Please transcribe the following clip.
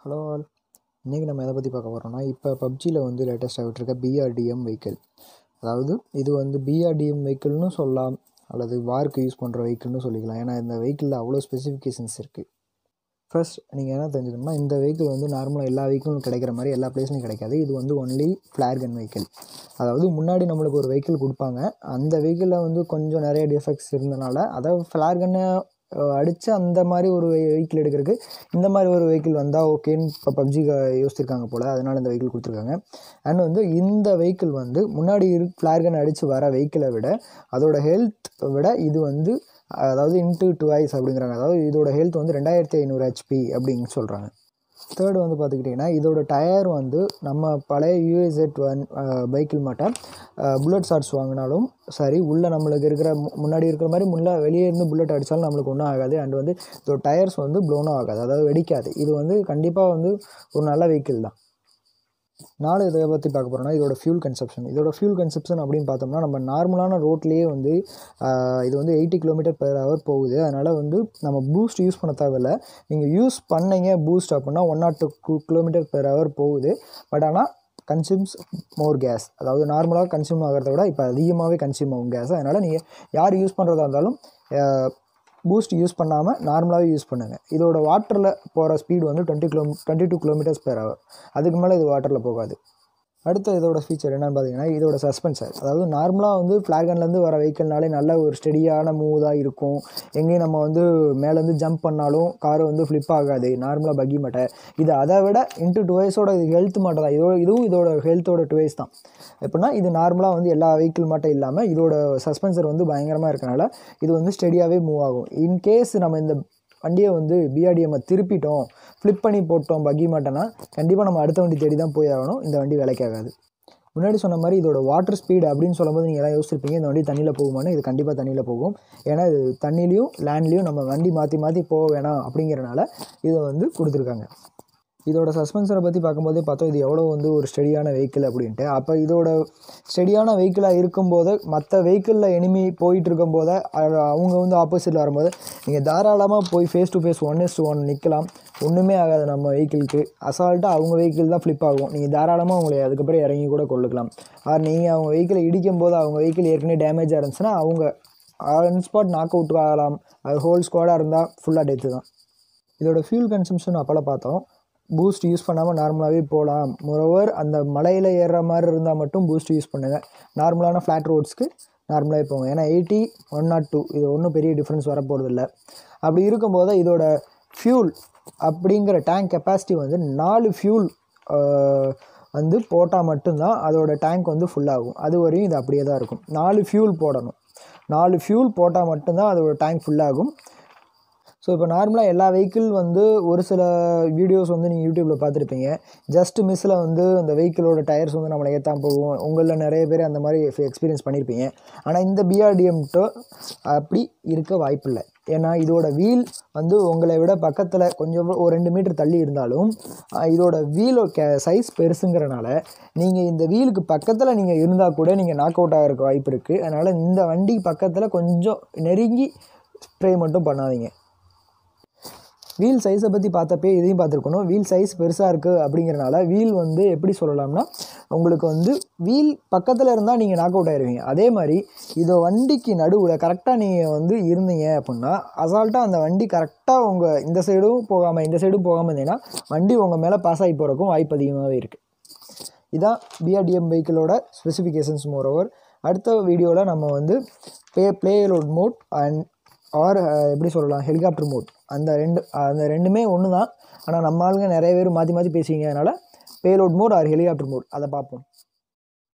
hello all இன்றைக்கி நம்ம எதை பற்றி பார்க்க போகிறோம்னா இப்போ பப்ஜியில் வந்து லேட்டஸ்ட்டாக விட்டுருக்க பிஆர்டிஎம் வெஹிக்கிள் அதாவது இது வந்து பிஆர்டிஎம் வெஹிக்கிள்னு சொல்லலாம் அல்லது வார்க்கு யூஸ் பண்ணுற வெஹிக்கிள்னு சொல்லிக்கலாம் ஏன்னா இந்த வெஹிக்கிளில் அவ்வளோ ஸ்பெசிஃபிகேஷன்ஸ் இருக்குது ஃபர்ஸ்ட் நீங்கள் என்ன தெரிஞ்சுக்கணும்னா இந்த வெஹிக்கிள் வந்து நார்மலாக எல்லா வெஹிக்கிளும் கிடைக்கிற மாதிரி எல்லா பிளேஸ்லையும் கிடைக்காது இது வந்து ஒன்லி ஃப்ளார்கன் வெஹிக்கிள் அதாவது முன்னாடி நம்மளுக்கு ஒரு வெஹிக்கிள் கொடுப்பாங்க அந்த வெஹிக்கிளில் வந்து கொஞ்சம் நிறைய டிஃபெக்ட்ஸ் இருந்தனால அதாவது ஃப்ளார்கன்னு அடித்து அந்த மாதிரி ஒரு வெஹிக்கிள் எடுக்கிறதுக்கு இந்த மாதிரி ஒரு வெஹிக்கிள் வந்தால் ஓகேன்னு இப்போ பப்ஜி யோசிச்சிருக்காங்க போல் அதனால் இந்த வெஹிக்கிள் கொடுத்துருக்காங்க அண்ட் வந்து இந்த வெஹிக்கிள் வந்து முன்னாடி இரு ஃப்ளார்கன் அடித்து வர வெஹிக்கிளை விட அதோட ஹெல்த் விட இது வந்து அதாவது இன்ட்டு டூ ஐஸ் அப்படிங்கிறாங்க அதாவது இதோட ஹெல்த் வந்து ரெண்டாயிரத்தி ஐநூறு ஹெச்பி அப்படின்னு சொல்கிறாங்க தேர்டு வந்து பார்த்துக்கிட்டிங்கன்னா இதோட டயர் வந்து நம்ம பழைய யூஎஸ்எட் ஒன் பைக்கில் மாட்டம் புல்லட் ஷார்ட்ஸ் வாங்கினாலும் சரி உள்ளே நம்மளுக்கு இருக்கிற மு- முன்னாடி இருக்கிற மாதிரி முன்னே வெளியே இருந்து புல்லட் அடித்தாலும் நம்மளுக்கு ஒன்றும் ஆகாது அண்ட் வந்து இதோட டயர்ஸ் வந்து ப்ளோனும் ஆகாது அதாவது வெடிக்காது இது வந்து கண்டிப்பாக வந்து ஒரு நல்ல வெஹிக்கிள் தான் நாலு இதை பற்றி பார்க்க போகிறோம்னா இதோட ஃபியூல் கன்சப்ஷன் இதோட ஃபியூல் கன்சப்ஷன் அப்படின்னு பார்த்தோம்னா நம்ம நார்மலான ரோட்லேயே வந்து ஆஹ், இது வந்து எயிட்டி கிலோமீட்டர் பெர் ஹவர் போகுது அதனால் வந்து நம்ம பூஸ்ட் யூஸ் பண்ண தேவையில்ல நீங்கள் யூஸ் பண்ணீங்க பூஸ்ட் அப்படின்னா one naught two kilometre per hour போகுது பட் ஆனால் கன்சியூம்ஸ் மோர் கேஸ் அதாவது நார்மலாக கன்சியூம் ஆகிறத விட இப்போ அதிகமாகவே கன்சியூம் ஆகும் கேஸ் அதனால் நீங்கள் யார் யூஸ் பண்ணுறதா இருந்தாலும் பூஸ்ட் யூஸ் பண்ணாமல் நார்மலாகவே யூஸ் பண்ணுங்கள் இதோட வாட்டரில் போகிற ஸ்பீடு வந்து twenty kilo twenty two kilometres per hour அதுக்கு மேலே இது வாட்டரில் போகாது அடுத்த இதோட ஃபீச்சர் என்னன்னு பார்த்தீங்கன்னா இதோட சஸ்பென்சர் அதாவது நார்மலாக வந்து ஃப்ளாகன்லேருந்து வர வெஹிக்கிள்னாலே நல்ல ஒரு ஸ்டெடியான மூவாக இருக்கும் எங்கேயும் நம்ம வந்து மேலேருந்து ஜம்ப் பண்ணாலும் கார் வந்து ஃப்ளிப் ஆகாது நார்மலாக பக்கி மாட்டை இது அதை விட இன்ட்டு டூ வயசோட இது ஹெல்த் மாட்டை தான் இதோட இதுவும் இதோட ஹெல்த்தோட டூ வயஸ் தான் எப்படின்னா இது நார்மலாக வந்து எல்லா வெஹிக்கிள் மட்டும் இல்லாமல் இதோட சஸ்பென்சர் வந்து பயங்கரமாக இருக்கனால இது வந்து ஸ்டெடியாகவே மூவ் ஆகும் இன்கேஸ் நம்ம இந்த வண்டியை வந்து பிஆர்டிஎம்மை திருப்பிட்டோம் ஃப்ளிப் பண்ணி போட்டோம் பக்கி மாட்டோன்னா கண்டிப்பாக நம்ம அடுத்த வண்டி தேடி தான் போய் ஆகணும் இந்த வண்டி விலைக்காகாது முன்னாடி சொன்ன மாதிரி இதோட வாட்டர் ஸ்பீடு அப்படின்னு சொல்லும்போது நீங்கள் எல்லாம் யோசிச்சிருப்பீங்க இந்த வண்டி தண்ணியில் போகுமான்னு இது கண்டிப்பாக தண்ணியில் போகும் ஏன்னா இது தண்ணிலையும் லேண்ட்லேயும் நம்ம வண்டி மாற்றி மாற்றி போக வேணாம் அப்படிங்கிறனால இதை வந்து கொடுத்துருக்காங்க இதோட சஸ்பென்சரை பற்றி பார்க்கும்போதே பார்த்தோம் இது எவ்வளோ வந்து ஒரு ஸ்டெடியான வெஹிக்கிள் அப்படின்ட்டு அப்போ இதோட ஸ்டெடியான வெஹிக்கிளாக இருக்கும்போது மற்ற வெஹிக்கிளில் எனிமி போயிட்டு இருக்கும்போது அது அவங்க வந்து ஆப்போசிட்டில் வரும்போது நீங்கள் தாராளமாக போய் face to face one is one நிற்கலாம் ஒன்றுமே ஆகாது நம்ம வெஹிக்கிளுக்கு அசால்ட்டாக அவங்க வெஹிக்கிள் தான் ஃப்ளிப் ஆகும் நீங்கள் தாராளமாக உங்களை அதுக்கப்புறம் இறங்கி கூட கொள்ளுக்கலாம் ஆர் நீங்கள் அவங்க வெஹிக்கிளை இடிக்கும் போது அவங்க வெஹிக்கிள் ஏற்கனவே டேமேஜாக இருந்துச்சுன்னா அவங்க ஆன் ஸ்பாட் நாக் அவுட் ஆகலாம் அது ஹோல் ஸ்குவாடாக இருந்தால் ஃபுல்லாக டெத்து தான் இதோட ஃபியூல் கன்சம்ஷன் அப்போல்லாம் பார்த்தோம் பூஸ்ட் யூஸ் பண்ணாமல் நார்மலாகவே போகலாம் மொரோவர் அந்த மலையில் ஏறுற மாதிரி இருந்தால் மட்டும் பூஸ்ட் யூஸ் பண்ணுங்கள் நார்மலான ஃப்ளாட் ரோட்ஸ்க்கு நார்மலாகவே போங்க ஏன்னா எயிட்டி ஒன் நாட் டூ இது ஒன்றும் பெரிய டிஃப்ரென்ஸ் வரப்போகிறது இல்லை அப்படி இருக்கும்போது இதோட ஃபியூல் அப்படிங்கிற டேங்க் கெப்பாசிட்டி வந்து நாலு ஃபியூல் வந்து போட்டால் மட்டும்தான் அதோட டேங்க் வந்து ஃபுல்லாகும் அது வரையும் இது அப்படியே தான் இருக்கும் நாலு ஃபியூல் போடணும் நாலு ஃபியூல் போட்டால் மட்டும்தான் அதோட டேங்க் ஃபுல்லாகும் ஸோ இப்போ நார்மலாக எல்லா வெஹிக்கிள் வந்து ஒரு சில வீடியோஸ் வந்து நீங்கள் யூடியூப்பில் பார்த்துருப்பீங்க ஜஸ்ட் மிஸ்ஸில் வந்து அந்த வெஹிக்கிளோட டயர்ஸ் வந்து நம்மளை ஏற்றாம போகும் உங்களில் நிறைய பேர் அந்த மாதிரி எக்ஸ்பீரியன்ஸ் பண்ணியிருப்பீங்க ஆனால் இந்த பிஆர்டிஎம்ட்டு அப்படி இருக்க வாய்ப்பில்லை ஏன்னா இதோட வீல் வந்து உங்களை விட பக்கத்தில் கொஞ்சம் ஒரு ரெண்டு மீட்டர் தள்ளி இருந்தாலும் அஹ், இதோட வீலோ கே சைஸ் பெருசுங்கிறனால நீங்கள் இந்த வீலுக்கு பக்கத்தில் நீங்கள் இருந்தால் கூட நீங்கள் நாக் அவுட் ஆகிறதுக்கு வாய்ப்பு இருக்குது அதனால் இந்த வண்டி பக்கத்தில் கொஞ்சம் நெருங்கி ஸ்ப்ரே மட்டும் பண்ணாதீங்க வீல் சைஸை பற்றி பார்த்தப்பே இதையும் பார்த்துருக்கணும் வீல் சைஸ் பெருசாக இருக்குது அப்படிங்கிறனால வீல் வந்து எப்படி சொல்லலாம்னா உங்களுக்கு வந்து வீல் பக்கத்தில் இருந்தால் நீங்கள் நாக் அவுட் ஆயிருவீங்க அதே மாதிரி இதை வண்டிக்கு நடுவில் கரெக்டாக நீங்கள் வந்து இருந்தீங்க அப்படின்னா அசால்ட்டாக அந்த வண்டி கரெக்டாக உங்கள் இந்த சைடும் போகாமல் இந்த சைடும் போகாமல் இருந்தீங்கன்னா வண்டி உங்கள் மேலே பாஸ் ஆகி போகிறக்கும் வாய்ப்பு அதிகமாகவே இருக்குது இதான் பிஆர்டிஎம் வெஹிக்கிளோட ஸ்பெசிஃபிகேஷன்ஸ் மோரோவர் அடுத்த வீடியோவில் நம்ம வந்து play payload mode and or எப்படி சொல்லலாம் ஹெலிகாப்டர் மோட் அந்த ரெண்டு அந்த ரெண்டுமே ஒன்று தான் ஆனால் நம்ம ஆளுங்க நிறைய பேர் மாற்றி மாற்றி பேசுவீங்க அதனால் payload mode or helicopter mode அதை பார்ப்போம்